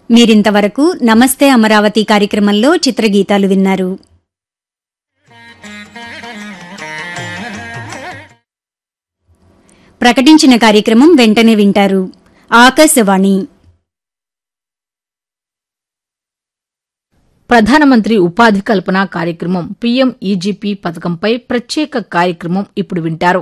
మీరింతవరకు నమస్తే అమరావతి కార్యక్రమంలో చిత్రగీతాలు విన్నారు ప్రకటించిన కార్యక్రమం వెంటనే వింటారు ఆకాశవాణి ప్రధానమంత్రి ఉపాధి కల్పన కార్యక్రమం పీఎం ఈజీపీ పథకంపై ప్రత్యేక కార్యక్రమం ఇప్పుడు వింటారు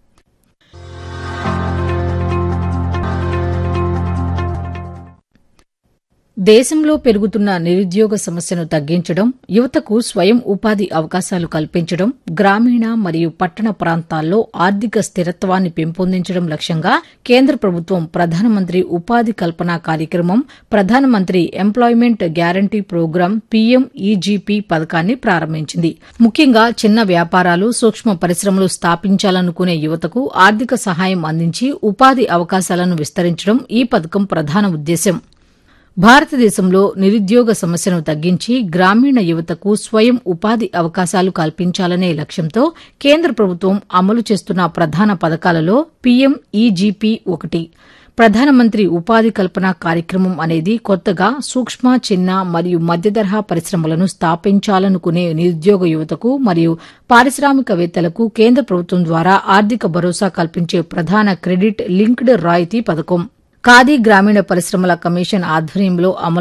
దేశంలో పెరుగుతున్న నిరుద్యోగ సమస్యను తగ్గించడం యువతకు స్వయం ఉపాధి అవకాశాలు కల్పించడం గ్రామీణ మరియు పట్టణ ప్రాంతాల్లో ఆర్థిక స్థిరత్వాన్ని పెంపొందించడం లక్ష్యంగా కేంద్ర ప్రభుత్వం ప్రధానమంత్రి ఉపాధి కల్పన కార్యక్రమం ప్రధానమంత్రి employment guarantee programme PM EGP పథకాన్ని ప్రారంభించింది ముఖ్యంగా చిన్న వ్యాపారాలు సూక్ష్మ పరిశ్రమలు స్థాపించాలనుకునే యువతకు ఆర్థిక సహాయం అందించి ఉపాధి అవకాశాలను విస్తరించడం ఈ పథకం ప్రధాన ఉద్దేశ్యం భారతదేశంలో నిరుద్యోగ సమస్యను తగ్గించి గ్రామీణ యువతకు స్వయం ఉపాధి అవకాశాలు కల్పించాలనే లక్ష్యంతో కేంద్ర ప్రభుత్వం అమలు చేస్తున్న ప్రధాన పథకాలలో పీఎం ఈజీపీ ఒకటి ప్రధానమంత్రి ఉపాధి కల్పన కార్యక్రమం అనేది కొత్తగా సూక్ష్మ చిన్న మరియు మధ్యతరహా పరిశ్రమలను స్థాపించాలనుకునే నిరుద్యోగ యువతకు మరియు పారిశ్రామికవేత్తలకు కేంద్ర ప్రభుత్వం ద్వారా ఆర్థిక భరోసా కల్పించే ప్రధాన క్రెడిట్ లింక్డ్ రాయితీ పథకం ఖాదీ గ్రామీణ పరిశ్రమల కమిషన్ ఆధ్వర్యంలో అమలు